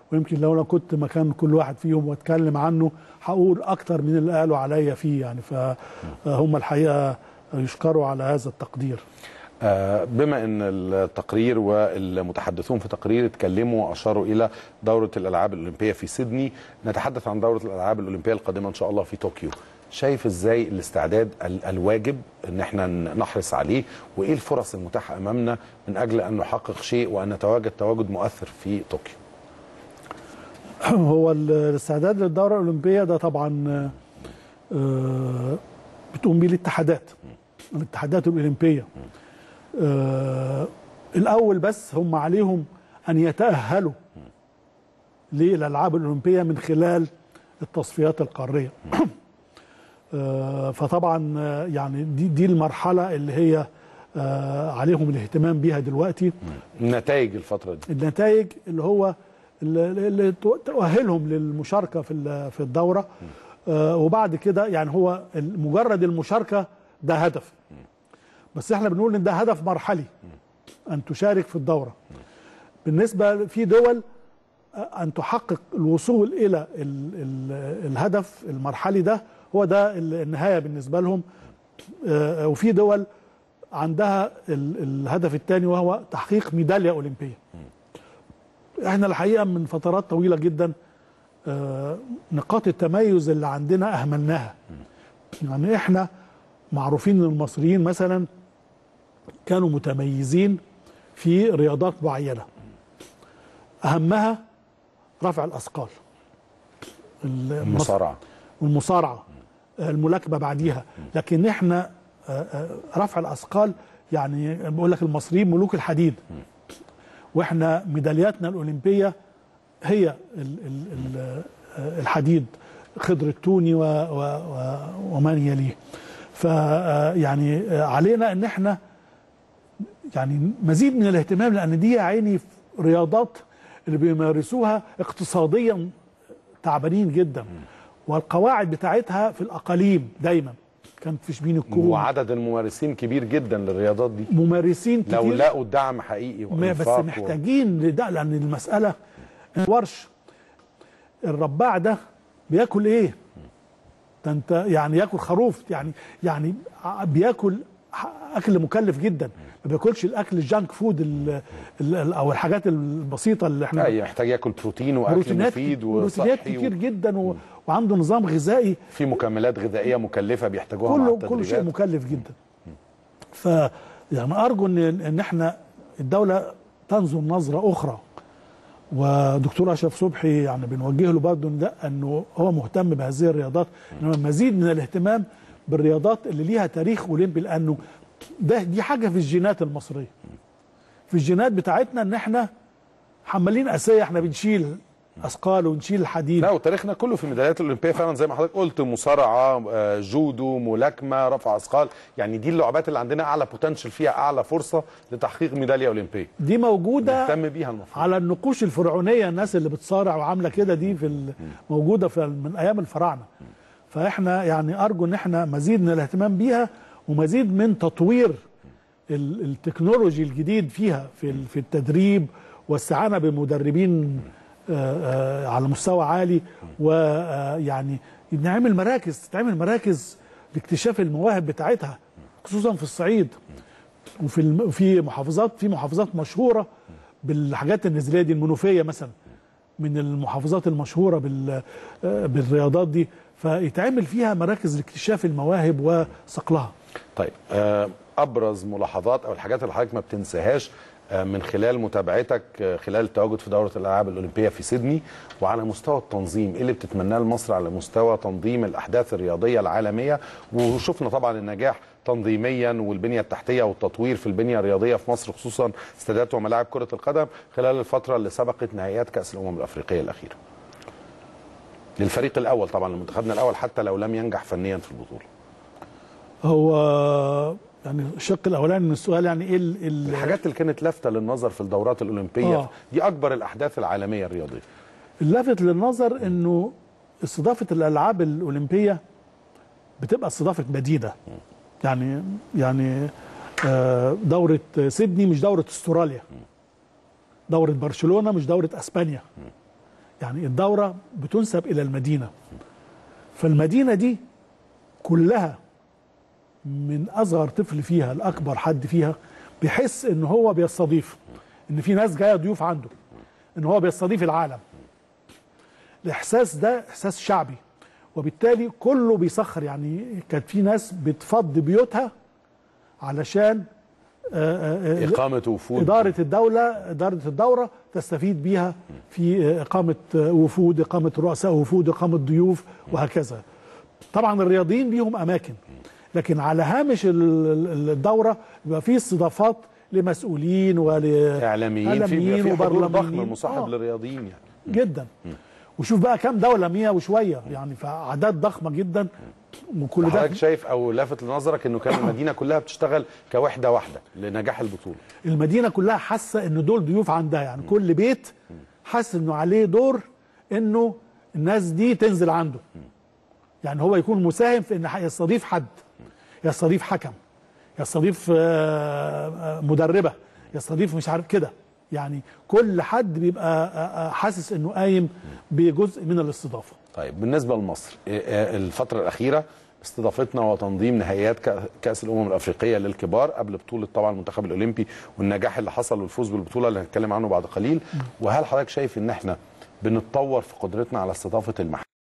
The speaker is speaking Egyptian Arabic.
ويمكن لو انا كنت مكان كل واحد فيهم واتكلم عنه هقول اكتر من اللي قالوا عليا فيه يعني فهم الحقيقه يشكروا على هذا التقدير آه، بما ان التقرير والمتحدثون في التقرير اتكلموا واشاروا الى دوره الالعاب الاولمبيه في سيدني نتحدث عن دوره الالعاب الاولمبيه القادمه ان شاء الله في طوكيو شايف ازاي الاستعداد ال- الواجب ان احنا ن- نحرص عليه وايه الفرص المتاحه امامنا من اجل ان نحقق شيء وان نتواجد تواجد مؤثر في طوكيو هو ال- الاستعداد للدوره الاولمبيه ده طبعا آه، بتقوم بيه الاتحادات الاتحادات الاولمبيه آه، الاول بس هم عليهم ان يتاهلوا للالعاب الاولمبيه من خلال التصفيات القاريه آه، فطبعا آه، يعني دي دي المرحله اللي هي آه، عليهم الاهتمام بيها دلوقتي نتائج الفتره دي النتائج اللي هو اللي اللي تو- تؤهلهم للمشاركه في ال- في الدوره آه، وبعد كده يعني هو ال- مجرد المشاركه ده هدف بس احنا بنقول ان ده هدف مرحلي ان تشارك في الدوره بالنسبه في دول آه، ان تحقق الوصول الى ال ال الهدف المرحلي ده هو ده ال- النهايه بالنسبه لهم آه، وفي دول عندها ال- الهدف الثاني وهو تحقيق ميداليه اولمبيه احنا الحقيقه من فترات طويله جدا آه، نقاط التميز اللي عندنا اهملناها يعني احنا معروفين ان المصريين مثلا كانوا متميزين في رياضات معينه اهمها رفع الاثقال المص- المصارعه والمصارعه الملاكمه بعديها لكن احنا آه، آه، رفع الاثقال يعني بقول لك المصريين ملوك الحديد واحنا ميدالياتنا الاولمبيه هي ال ال ال آه، الحديد خضر التوني و و و ومن يليه ف آه، يعني آه، علينا ان احنا يعني مزيد من الاهتمام لان دي يا عيني رياضات اللي بيمارسوها اقتصاديا تعبانين جدا والقواعد بتاعتها في الاقاليم دايما كانت في شبين الكوم وعدد الممارسين كبير جدا للرياضات دي ممارسين كتير لو لقوا دعم حقيقي ما- بس وإنفاق و- محتاجين لده لان المساله ورش الرباع ده بياكل ايه؟ ده انت يعني ياكل خروف يعني يعني ع- بياكل ح- اكل مكلف جدا ما بياكلش الاكل الجانك فود ال ال او الحاجات البسيطه اللي احنا اي محتاج ياكل بروتين واكل بروتينات مفيد بروتينات وصحي كتير و... جدا و... وعنده نظام غذائي في مكملات غذائيه مكلفه بيحتاجوها مع كله التدريبات كله شيء مكلف جدا ف يعني ارجو ان ان احنا الدوله تنظر نظره اخرى ودكتور اشرف صبحي يعني بنوجه له برضه إن ده انه هو مهتم بهذه الرياضات انما مزيد من الاهتمام بالرياضات اللي ليها تاريخ اولمبي لانه ده دي حاجه في الجينات المصريه في الجينات بتاعتنا ان احنا حمالين اسيه احنا بنشيل اثقال ونشيل حديد لا وتاريخنا كله في الميداليات الاولمبيه فعلا زي ما حضرتك قلت مصارعه آه، جودو ملاكمه رفع اثقال يعني دي اللعبات اللي عندنا اعلى بوتنشال فيها اعلى فرصه لتحقيق ميداليه اولمبيه دي موجوده نهتم بيها المفروض على النقوش الفرعونيه الناس اللي بتصارع وعامله كده دي في ال- موجوده في من ايام الفراعنه فاحنا يعني ارجو ان احنا مزيد من الاهتمام بيها ومزيد من تطوير ال- التكنولوجي الجديد فيها في ال- في التدريب واستعانه بمدربين آه، آه، على مستوى عالي ويعني نعمل مراكز تعمل مراكز لاكتشاف المواهب بتاعتها خصوصا في الصعيد وفي الم... في محافظات في محافظات مشهوره بالحاجات النزليه دي المنوفيه مثلا من المحافظات المشهوره بال... آه، بالرياضات دي فيتعمل فيها مراكز لاكتشاف المواهب وصقلها طيب آه، ابرز ملاحظات او الحاجات اللي حضرتك ما بتنساهاش آه، من خلال متابعتك آه، خلال التواجد في دوره الالعاب الاولمبيه في سيدني وعلى مستوى التنظيم ايه اللي بتتمناه لمصر على مستوى تنظيم الاحداث الرياضيه العالميه وشفنا طبعا النجاح تنظيميا والبنيه التحتيه والتطوير في البنيه الرياضيه في مصر خصوصا استادات وملاعب كره القدم خلال الفتره اللي سبقت نهائيات كاس الامم الافريقيه الاخيره للفريق الاول طبعا لمنتخبنا الاول حتى لو لم ينجح فنيا في البطوله هو يعني الشق الاولاني من السؤال يعني ايه ال... ال... الحاجات اللي كانت لافته للنظر في الدورات الاولمبيه آه. دي اكبر الاحداث العالميه الرياضيه اللافت للنظر انه استضافه الالعاب الاولمبيه بتبقى استضافه مدينه يعني يعني آه، دوره سيدني مش دوره استراليا دوره برشلونه مش دوره اسبانيا يعني الدوره بتنسب الى المدينه فالمدينه دي كلها من اصغر طفل فيها لاكبر حد فيها بيحس ان هو بيستضيف ان في ناس جايه ضيوف عنده ان هو بيستضيف العالم الاحساس ده احساس شعبي وبالتالي كله بيسخر يعني كانت في ناس بتفض بيوتها علشان آه، آه، آه، اقامه وفود إدارة الدولة إدارة الدورة تستفيد بيها في إقامة وفود إقامة رؤساء وفود إقامة ضيوف وهكذا طبعا الرياضيين ليهم أماكن لكن على هامش ال- ال- الدورة بيبقى في استضافات لمسؤولين ول اعلاميين في بيبقى في حضور ضخم وبرلمانيين. مصاحب آه. للرياضيين يعني جدا وشوف بقى كام دولة 100 وشوية يعني فأعداد ضخمة جدا وكل ده حضرتك شايف او لافت لنظرك انه كان المدينه كلها بتشتغل كوحده واحده لنجاح البطوله المدينه كلها حاسه ان دول ضيوف عندها يعني كل بيت حاسس انه عليه دور انه الناس دي تنزل عنده يعني هو يكون مساهم في ان يستضيف حد يستضيف حكم يستضيف آه، آه، مدربه يستضيف مش عارف كده يعني كل حد بيبقى آه، آه، حاسس انه قايم بجزء من الاستضافه طيب بالنسبه لمصر إيه- إيه الفتره الاخيره استضافتنا وتنظيم نهائيات كأ- كاس الامم الافريقيه للكبار قبل بطوله طبعا المنتخب الاولمبي والنجاح اللي حصل والفوز بالبطوله اللي هنتكلم عنه بعد قليل وهل حضرتك شايف ان احنا بنتطور في قدرتنا على استضافه المحل